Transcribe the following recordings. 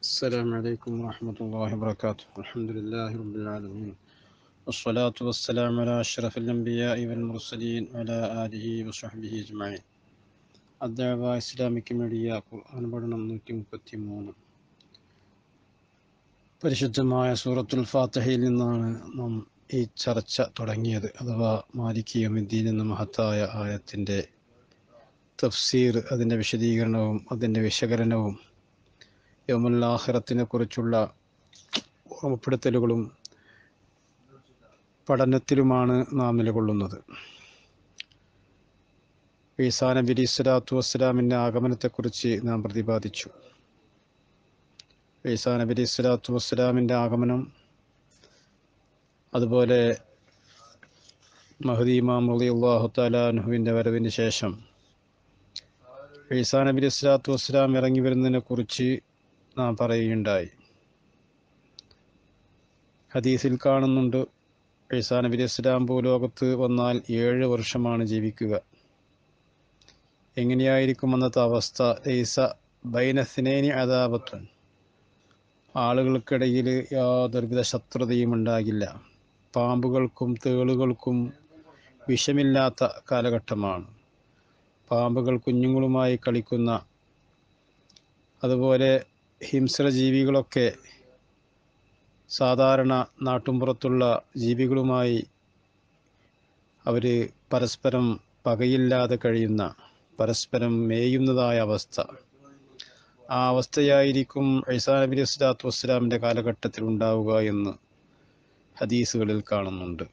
السلام عليكم ورحمة الله وبركاته الحمد لله رب العالمين والصلاة والسلام على أشرف الأنبياء والمرسلين وعلى آله وصحبه أجمعين الدعوة Islamic media ഖുർആൻ പഠനം നൂറ്റി മുപ്പത്തി മൂന്ന് പരിശുദ്ധമായ സൂറത്തുൽ ഫാത്തിഹയിൽ നിന്നാണ് നാം ഈ ചർച്ച തുടങ്ങിയത് അഥവാ മാലിക് യമിദ്ദീൻ എന്ന മഹത്തായ ആയത്തിൻ്റെ തഫ്സീർ അതിൻ്റെ വിശദീകരണവും അതിൻ്റെ വിശകലനവും യമുല്ലാഹിറത്തിനെ കുറിച്ചുള്ള ഓർമ്മപ്പെടുത്തലുകളും പഠനത്തിലുമാണ് നാം നിലകൊള്ളുന്നത് ഈസാ നബി അലി സ്വലാത്തു വസ്സലാമിൻ്റെ ആഗമനത്തെക്കുറിച്ച് നാം പ്രതിപാദിച്ചു ഈസാ നബി അലി സ്വലാത്തു വസ്സലാമിൻ്റെ ആഗമനം അതുപോലെ മഹദി ഇമാം അലി അള്ളാഹു താലാഹുവിൻ്റെ വരവിന് ശേഷം ഈസാ നബി അലി സ്വലാത്തു വസ്സലാം ഇറങ്ങി വരുന്നതിനെ കുറിച്ച് നാം പറയുകയുണ്ടായി ഹദീസിൽ കാണുന്നുണ്ട് ഈസാ നബി അലി ഇസ്ലാം ഭൂലോകത്ത് വന്നാൽ ഏഴ് വർഷമാണ് ജീവിക്കുക എങ്ങനെയായിരിക്കും അന്നത്തെ അവസ്ഥ ഈസ ബൈനസിനേനി അതാപത്വൻ ആളുകൾക്കിടയിൽ യാതൊരുവിധ ശത്രുതയും ഉണ്ടാകില്ല പാമ്പുകൾക്കും തേളുകൾക്കും വിഷമില്ലാത്ത കാലഘട്ടമാണ് പാമ്പുകൾ കുഞ്ഞുങ്ങളുമായി കളിക്കുന്ന അതുപോലെ ഹിംസ്ര ജീവികളൊക്കെ സാധാരണ നാട്ടുമ്പുറത്തുള്ള ജീവികളുമായി അവർ പരസ്പരം പകയില്ലാതെ കഴിയുന്ന പരസ്പരം മേയുന്നതായ അവസ്ഥ ആ അവസ്ഥയായിരിക്കും ഐസാ നബി അസ്ലാത്തു വസ്സലാമിൻ്റെ കാലഘട്ടത്തിൽ ഉണ്ടാവുക എന്ന് ഹദീസുകളിൽ കാണുന്നുണ്ട്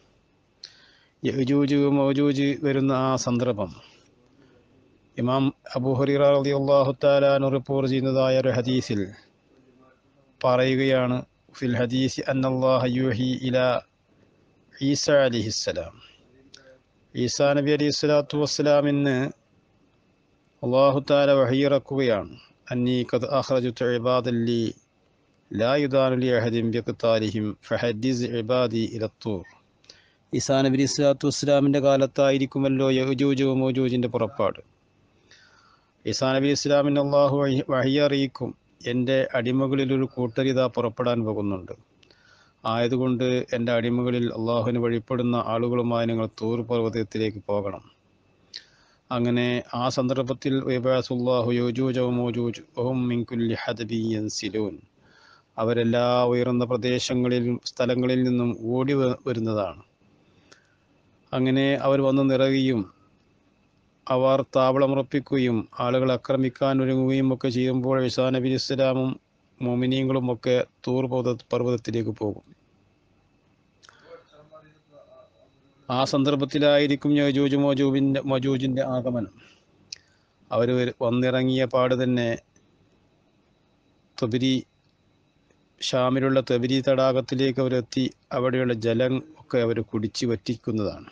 യജൂജ് മൗജൂജ് വരുന്ന ആ സന്ദർഭം ഇമാം അബൂഹറിറ അലി അള്ളാഹു താലാനു റിപ്പോർട്ട് ചെയ്യുന്നതായ ഒരു ഹദീസിൽ പറയുകയാണ് ഫിൽ ഹദീസ് അന്നല്ലാഹ യൂഹി ഇല ഈസ അലിഹിസ്സലാം ഈസാ നബി അലൈഹി സ്വലാത്തു വസ്സലാമിന് അള്ളാഹു താല വഹിയിറക്കുകയാണ് അന്നീ കത് അഹ്റജുത്ത് ഇബാദല്ലി ലാ യുദാനുലി അഹദിം ബിഖ്താലിഹിം ഫഹദ്ദിസ് ഇബാദി ഇലത്തൂർ ഈസാ നബി അലൈഹി സ്വലാത്തു വസ്സലാമിൻ്റെ കാലത്തായിരിക്കുമല്ലോ യഹജൂജ് മോജൂജിൻ്റെ പുറപ്പാട് ഈസാ നബി ഇസ്ലാമിന് അള്ളാഹു വഹി അറിയിക്കും എൻ്റെ അടിമകളിൽ ഒരു കൂട്ടരിത പുറപ്പെടാൻ പോകുന്നുണ്ട് ആയതുകൊണ്ട് എൻ്റെ അടിമകളിൽ അള്ളാഹുവിന് വഴിപ്പെടുന്ന ആളുകളുമായി നിങ്ങൾ തൂർ പർവ്വതത്തിലേക്ക് പോകണം അങ്ങനെ ആ സന്ദർഭത്തിൽ വൈബാസുല്ലാഹു യോജൂജ് മോജൂജ് ഓം മിൻകുല്ലി ഹദബിയൻ സിലൂൻ അവരെല്ലാ ഉയർന്ന പ്രദേശങ്ങളിലും സ്ഥലങ്ങളിൽ നിന്നും ഓടി വരുന്നതാണ് അങ്ങനെ അവർ വന്ന് നിറയുകയും അവർ താവളമുറപ്പിക്കുകയും ആളുകൾ ആക്രമിക്കാൻ ഒരുങ്ങുകയും ഒക്കെ ചെയ്യുമ്പോൾ ഇസാ നബി ഇസ്ലാമും മോമിനിയങ്ങളും ഒക്കെ തൂർ പർവ്വതത്തിലേക്ക് പോകും ആ സന്ദർഭത്തിലായിരിക്കും യജൂജ് മൊജൂബിൻ്റെ മജൂജിൻ്റെ ആഗമനം അവർ വന്നിറങ്ങിയ പാട് തന്നെ തൊബിരി ഷാമിലുള്ള തൊബിരി തടാകത്തിലേക്ക് അവരെത്തി അവിടെയുള്ള ജലം ഒക്കെ അവർ കുടിച്ച് വറ്റിക്കുന്നതാണ്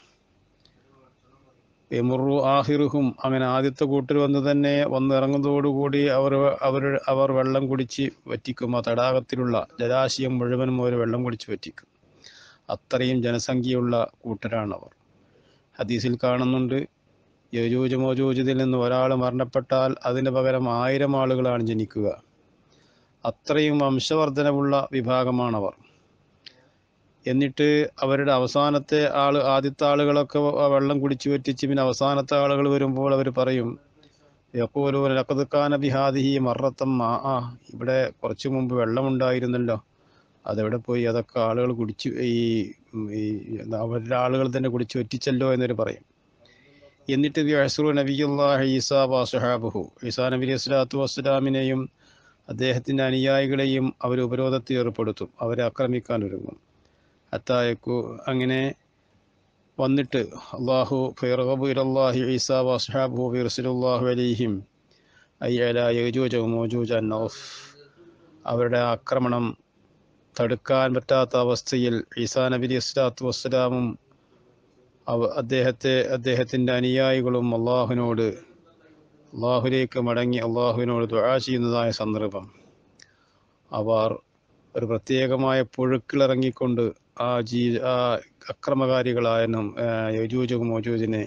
എമുറു ആഹിറുഹും അങ്ങനെ ആദ്യത്തെ കൂട്ടർ വന്ന് തന്നെ വന്നിറങ്ങുന്നതോടുകൂടി അവർ അവർ അവർ വെള്ളം കുടിച്ച് വറ്റിക്കും ആ തടാകത്തിലുള്ള ജലാശയം മുഴുവനും അവർ വെള്ളം കുടിച്ച് വറ്റിക്കും അത്രയും ജനസംഖ്യയുള്ള കൂട്ടരാണ് അവർ ഹദീസിൽ കാണുന്നുണ്ട് യജൂജ് മോജൂജിതിൽ നിന്ന് ഒരാൾ മരണപ്പെട്ടാൽ അതിന് പകരം ആയിരം ആളുകളാണ് ജനിക്കുക അത്രയും വംശവർധനവുള്ള വിഭാഗമാണവർ എന്നിട്ട് അവരുടെ അവസാനത്തെ ആൾ ആദ്യത്തെ ആളുകളൊക്കെ വെള്ളം കുടിച്ചു പറ്റിച്ച് പിന്നെ അവസാനത്തെ ആളുകൾ വരുമ്പോൾ അവർ പറയും യക്കോലോ ലക്കതുക്കാന ബിഹാദിഹി മറത്തം ആ ആ ഇവിടെ കുറച്ചു മുമ്പ് വെള്ളമുണ്ടായിരുന്നല്ലോ അതെവിടെ പോയി അതൊക്കെ ആളുകൾ കുടിച്ചു ഈ അവരുടെ ആളുകൾ തന്നെ കുടിച്ചു പറ്റിച്ചല്ലോ എന്നൊരു പറയും എന്നിട്ട് യഹ്സറു നബിയുല്ലാഹ് ഈസാ വാസുഹാബുഹു ഈസാ നബി അസ്ലാത്തു വസ്സലാമിനെയും അദ്ദേഹത്തിൻ്റെ അനുയായികളെയും അവർ ഉപരോധത്തിൽ ഏർപ്പെടുത്തും അവരെ ആക്രമിക്കാൻ ഒരുങ്ങും അത്തായക്കു അങ്ങനെ വന്നിട്ട് അള്ളാഹു ഫൈറബു ഇലല്ലാഹി ഈസാ വസ്ഹാബു ഫിർസുലുല്ലാഹു അലൈഹിം ഐ അല യജൂജ മോജൂജ നൗഫ് അവരുടെ ആക്രമണം തടുക്കാൻ പറ്റാത്ത അവസ്ഥയിൽ ഈസാ നബി ഇസ്ലാത്തു വസ്സലാമും അവ അദ്ദേഹത്തെ അദ്ദേഹത്തിൻ്റെ അനുയായികളും അള്ളാഹുവിനോട് അള്ളാഹുലേക്ക് മടങ്ങി അള്ളാഹുവിനോട് ദുആ ചെയ്യുന്നതായ സന്ദർഭം അവർ ഒരു പ്രത്യേകമായ പുഴുക്കിലിറങ്ങിക്കൊണ്ട് ആ ജീ ആ അക്രമകാരികളായ യജൂജ് മോജൂജിനെ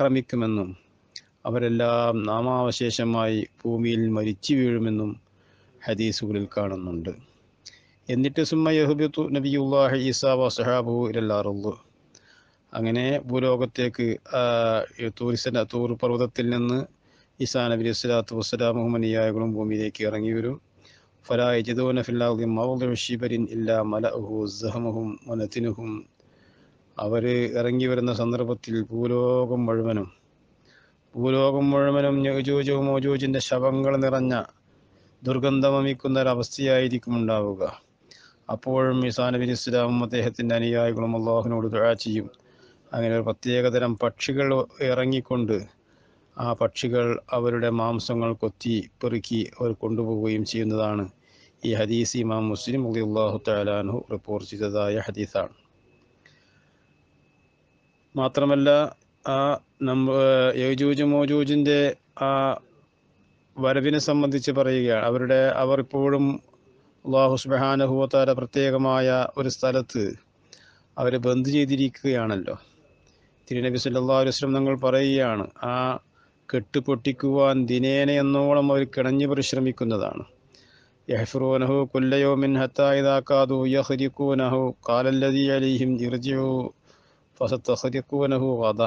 ആക്രമിക്കുമെന്നും അവരെല്ലാം നാമാവശേഷമായി ഭൂമിയിൽ മരിച്ചു വീഴുമെന്നും ഹദീസുകളിൽ കാണുന്നുണ്ട് എന്നിട്ട് സുമ്മ യഹുബിത്തു നബിയുല്ലാഹി ഈസാ വസഹാബു ഇരല്ലാറുള്ളു അങ്ങനെ ഭൂലോകത്തേക്ക് തൂരിസന തൂർ പർവ്വതത്തിൽ നിന്ന് ഈസാ നബി സ്വലാത്തു വസ്സലാമുഹും അനുയായികളും ഭൂമിയിലേക്ക് ഇറങ്ങി വരും ഫലായിജിദൂന ഫില്ലാഹി മൗദു ഷിബരിൻ ഇല്ലാ മലഅഹു സഹമുഹും വനത്തിനുഹും അവർ ഇറങ്ങി വരുന്ന സന്ദർഭത്തിൽ ഭൂലോകം മുഴുവനും ഭൂലോകം മുഴുവനും യജൂജു മോജൂജിൻ്റെ ശവങ്ങൾ നിറഞ്ഞ ദുർഗന്ധമമിക്കുന്ന ഒരവസ്ഥയായിരിക്കും ഉണ്ടാവുക അപ്പോഴും ഈസാ നബി ഇസ്ലാമും അദ്ദേഹത്തിൻ്റെ അനുയായികളും അള്ളാഹുവിനോട് ദുആ ചെയ്യും അങ്ങനെ ഒരു പ്രത്യേകതരം പക്ഷികൾ ഇറങ്ങിക്കൊണ്ട് ആ പക്ഷികൾ അവരുടെ മാംസങ്ങൾ കൊത്തി പെറുക്കി അവർ കൊണ്ടുപോവുകയും ചെയ്യുന്നതാണ് ഈ ഹദീസ് ഇമാം മുസ്ലിം അള്ളാഹു തലാൻഹു റിപ്പോർട്ട് ചെയ്തതായ ഹദീസാണ് മാത്രമല്ല ആ നമ്മ യജൂജ് മോജൂജിൻ്റെ ആ വരവിനെ സംബന്ധിച്ച് പറയുകയാണ് അവരുടെ അവർ ഇപ്പോഴും അള്ളാഹു സുബാനഹുവത്താര പ്രത്യേകമായ ഒരു സ്ഥലത്ത് അവരെ ബന്ദ് ചെയ്തിരിക്കുകയാണല്ലോ തിരുനബി സല്ലാ വസ്ലം തങ്ങൾ പറയുകയാണ് ആ കെട്ട് പൊട്ടിക്കുവാൻ ദിനേന എന്നോളം അവർ കിണഞ്ഞു പരിശ്രമിക്കുന്നതാണ് യഹ്ഫുറൂനഹു കുല്ലയോമിൻ ഹത്തായിതാക്കാതു യഹരിക്കൂനഹു കാലല്ലതി അലിഹിം ഇർജിയു ഫസത്തഹരിക്കൂനഹു വധ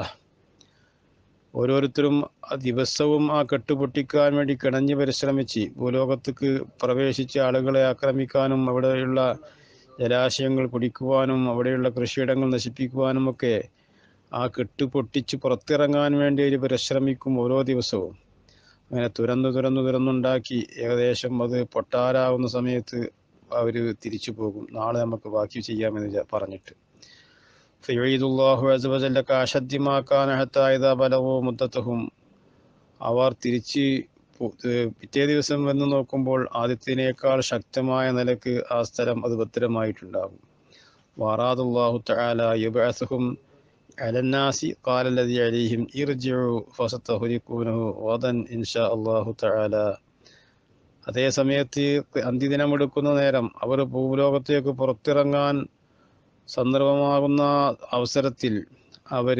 ഓരോരുത്തരും ദിവസവും ആ കെട്ട് പൊട്ടിക്കാൻ വേണ്ടി കിണഞ്ഞ് പരിശ്രമിച്ച് ഭൂലോകത്തേക്ക് പ്രവേശിച്ച് ആളുകളെ ആക്രമിക്കാനും അവിടെയുള്ള ജലാശയങ്ങൾ കുടിക്കുവാനും അവിടെയുള്ള കൃഷിയിടങ്ങൾ നശിപ്പിക്കുവാനും ഒക്കെ ആ കെട്ട് പൊട്ടിച്ച് പുറത്തിറങ്ങാൻ വേണ്ടി അവർ പരിശ്രമിക്കും ഓരോ ദിവസവും അങ്ങനെ തുരന്ന് തുരന്ന് തുരന്നുണ്ടാക്കി ഏകദേശം അത് പൊട്ടാരാവുന്ന സമയത്ത് അവർ തിരിച്ചു പോകും നാളെ നമുക്ക് ബാക്കി ചെയ്യാമെന്ന് പറഞ്ഞിട്ട് ഫയുദുല്ലാഹു അസബജല്ല കാശദ്യമാക്കാൻ ഹത്തായത ബലവോ മുദ്ദത്തഹും അവർ തിരിച്ച് പിറ്റേ ദിവസം വന്ന് നോക്കുമ്പോൾ ആദ്യത്തിനേക്കാൾ ശക്തമായ നിലക്ക് ആ സ്ഥലം അത് ഭദ്രമായിട്ടുണ്ടാകും വാറാദുല്ലാഹു തആല യുബഅസുഹും അലന്നാസി ഖാലല്ലദി അലൈഹിം ഇർജിഉ ഫസതഹരികൂനഹു വദൻ ഇൻഷാ അല്ലാഹു തആല അതേ സമയത്ത് അന്ത്യദിനം എടുക്കുന്ന നേരം അവർ ഭൂലോകത്തേക്ക് പുറത്തിറങ്ങാൻ സന്ദർഭമാകുന്ന അവസരത്തിൽ അവർ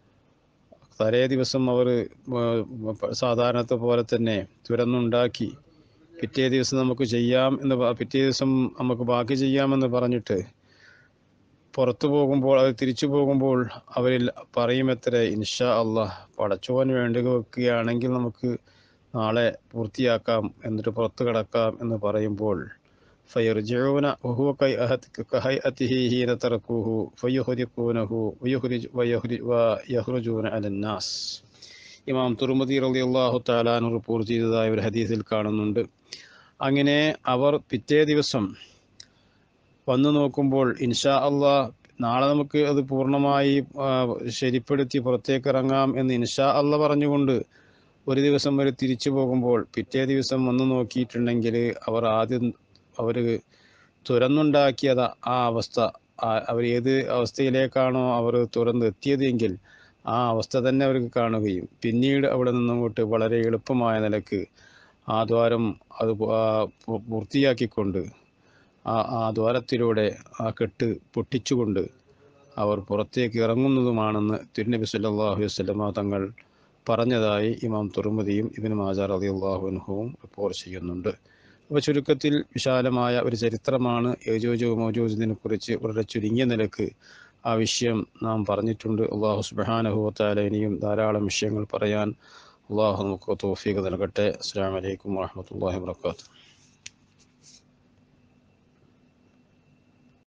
തലേ ദിവസം അവർ സാധാരണത്തെ പോലെ തന്നെ തുരന്നുണ്ടാക്കി പിറ്റേ ദിവസം നമുക്ക് ചെയ്യാം എന്ന് പിറ്റേ ദിവസം നമുക്ക് ബാക്കി ചെയ്യാമെന്ന് പറഞ്ഞിട്ട് പുറത്തു പോകുമ്പോൾ അത് തിരിച്ചു പോകുമ്പോൾ അവരിൽ പറയുമെത്ര ഇൻഷാ അള്ളാഹ് പടച്ചോൻ വേണ്ടി വെക്കുകയാണെങ്കിൽ നമുക്ക് നാളെ പൂർത്തിയാക്കാം എന്നിട്ട് പുറത്തു കിടക്കാം എന്ന് പറയുമ്പോൾ فيرجعون وهو كهيئته حين تركوه فيهرقونه ويخرج ويخرج ويخرجون على الناس ഇമാം തുറമതി റളിയല്ലാഹു തആലാൻ റിപ്പോർട്ട് ചെയ്തതായ ഒരു ഹദീസിൽ കാണുന്നുണ്ട് അങ്ങനെ അവർ പിറ്റേ ദിവസം വന്നു നോക്കുമ്പോൾ ഇൻഷാ അള്ളാഹ് നാളെ നമുക്ക് അത് പൂർണ്ണമായി ശരിപ്പെടുത്തി പുറത്തേക്ക് ഇറങ്ങാം എന്ന് ഇൻഷാ അള്ള പറഞ്ഞുകൊണ്ട് ഒരു ദിവസം വരെ തിരിച്ചു പോകുമ്പോൾ പിറ്റേ ദിവസം വന്നു നോക്കിയിട്ടുണ്ടെങ്കിൽ അവർ ആദ്യം അവർ തുറന്നുണ്ടാക്കിയത് ആ അവസ്ഥ അവർ ഏത് അവസ്ഥയിലേക്കാണോ അവർ തുറന്നെത്തിയത് എങ്കിൽ ആ അവസ്ഥ തന്നെ അവർക്ക് കാണുകയും പിന്നീട് അവിടെ നിന്നങ്ങോട്ട് വളരെ എളുപ്പമായ നിലക്ക് ആ ദ്വാരം അത് പൂർത്തിയാക്കിക്കൊണ്ട് ആ ആ ദ്വാരത്തിലൂടെ ആ കെട്ട് പൊട്ടിച്ചുകൊണ്ട് അവർ പുറത്തേക്ക് ഇറങ്ങുന്നതുമാണെന്ന് തിരുനബി സല്ലാഹു വസ്ലമ തങ്ങൾ പറഞ്ഞതായി ഇമാം തുറമുദിയും ഇബിൻ മാജാർ അലി അള്ളാഹുനുഹവും റിപ്പോർട്ട് ചെയ്യുന്നുണ്ട് അപ്പോൾ ചുരുക്കത്തിൽ വിശാലമായ ഒരു ചരിത്രമാണ് യജോജോ മോജോജിനെ കുറിച്ച് വളരെ ചുരുങ്ങിയ നിലക്ക് ആ വിഷയം നാം പറഞ്ഞിട്ടുണ്ട് അള്ളാഹു സുബാനഹുവത്താല ഇനിയും ധാരാളം വിഷയങ്ങൾ പറയാൻ അള്ളാഹു നമുക്ക് തോഫീക്ക് നൽകട്ടെ അസ്സാം വലൈക്കും വാഹമത്തല്ലാഹി വാത്തു